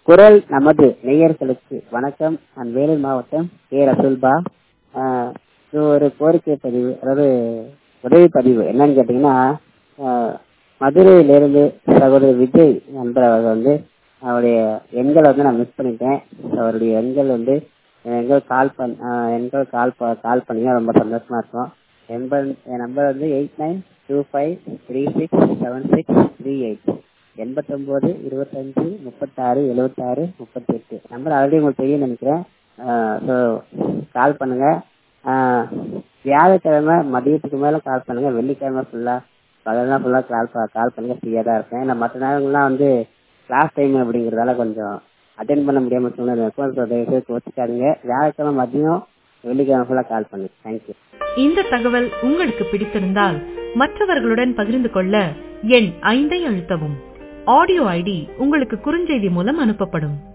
குரல் நமது நேயர்களுக்கு வணக்கம் நான் வேலூர் மாவட்டம் ஏ ரசூல்பா ஆஹ் இது ஒரு கோரிக்கை பதிவு அதாவது உதவி பதிவு என்னன்னு கேட்டீங்கன்னா ஆஹ் மதுரையிலிருந்து சகோதரர் விஜய் நண்பர் அவர் வந்து அவருடைய எண்களை வந்து நான் மிஸ் பண்ணிட்டேன் அவருடைய எண்கள் வந்து என் எண்கள் கால் பண் ஆஹ் எண்கள் கால் ப- கால் பண்ணீங்க ரொம்ப சந்தோஷமா இருக்கும் எண்பது என் நம்பர் வந்து eight nine two five three six seven six three eight எண்பத்தொம்போது இருபத்தஞ்சு முப்பத்தாறு எழுபத்தாறு முப்பத்தி எட்டு நம்பர் ஆல்ரெடி உங்களுக்கு தெரியும் நினைக்கிறேன் ஸோ கால் பண்ணுங்க ஆஹ் வியாழக்கிழமை மதியத்துக்கு மேலே கால் பண்ணுங்க வெள்ளிக்கிழமை ஃபுல்லாக பகல்லாம் ஃபுல்லாக கால் ப- கால் பண்ணுங்க ஃப்ரீயாக தான் இருப்பேன் நான் மற்ற நேரங்கள்லாம் வந்து கிளாஸ் டைம் அப்படிங்கிறதால கொஞ்சம் அட்டென்ட் பண்ண முடியாமல் சூழ்நிலை இருக்கும் ஸோ தயவுசெய்து கோச்சிக்காதீங்க வியாழக்கிழமை மதியம் வெள்ளிக்கிழமை ஃபுல்லாக கால் பண்ணுங்க தேங்க்யூ இந்த தகவல் உங்களுக்கு பிடித்திருந்தால் மற்றவர்களுடன் பகிர்ந்து கொள்ள எண் ஐந்தை அழுத்தவும் ஆடியோ ஐடி உங்களுக்கு குறுஞ்செய்தி மூலம் அனுப்பப்படும்